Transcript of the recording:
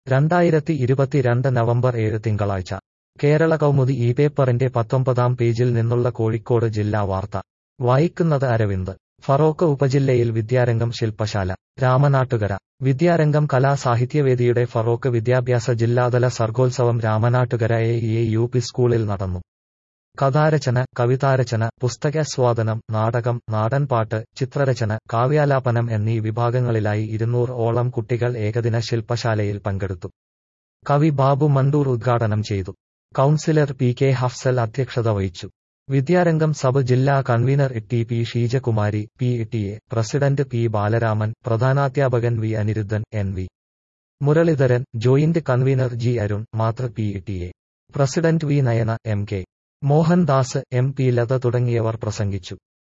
രണ്ടായിരത്തി ഇരുപത്തിരണ്ട് നവംബർ ഏഴ് തിങ്കളാഴ്ച കേരള കൗമുദി ഈ പേപ്പറിന്റെ പത്തൊമ്പതാം പേജിൽ നിന്നുള്ള കോഴിക്കോട് ജില്ലാ വാർത്ത വായിക്കുന്നത് അരവിന്ദ് ഫറോക്ക് ഉപജില്ലയിൽ വിദ്യാരംഗം ശില്പശാല രാമനാട്ടുകര വിദ്യാരംഗം കലാസാഹിത്യവേദിയുടെ ഫറോക്ക് വിദ്യാഭ്യാസ ജില്ലാതല സർഗോത്സവം Ramanattukara A A U P സ്കൂളിൽ നടന്നു കഥാരചന കവിതാരചന പുസ്തകാസ്വാദനം നാടകം നാടൻപാട്ട് ചിത്രരചന കാവ്യാലാപനം എന്നീ വിഭാഗങ്ങളിലായി ഇരുന്നൂറ് ഓളം കുട്ടികൾ ഏകദിന ശില്പശാലയിൽ പങ്കെടുത്തു കവി ബാബു മണ്ടൂർ ഉദ്ഘാടനം ചെയ്തു കൗൺസിലർ പി കെ ഹഫ്സൽ അധ്യക്ഷത വഹിച്ചു വിദ്യാരംഗം സബ് ജില്ലാ convener T P Sheejakumari P T A president P Balaraman പ്രധാനാധ്യാപകൻ V Anirudhan N V Muraleedharan joint convener G Arun മാതൃ P T A president V Nayana M K Mohandas M P Latha തുടങ്ങിയവർ പ്രസംഗിച്ചു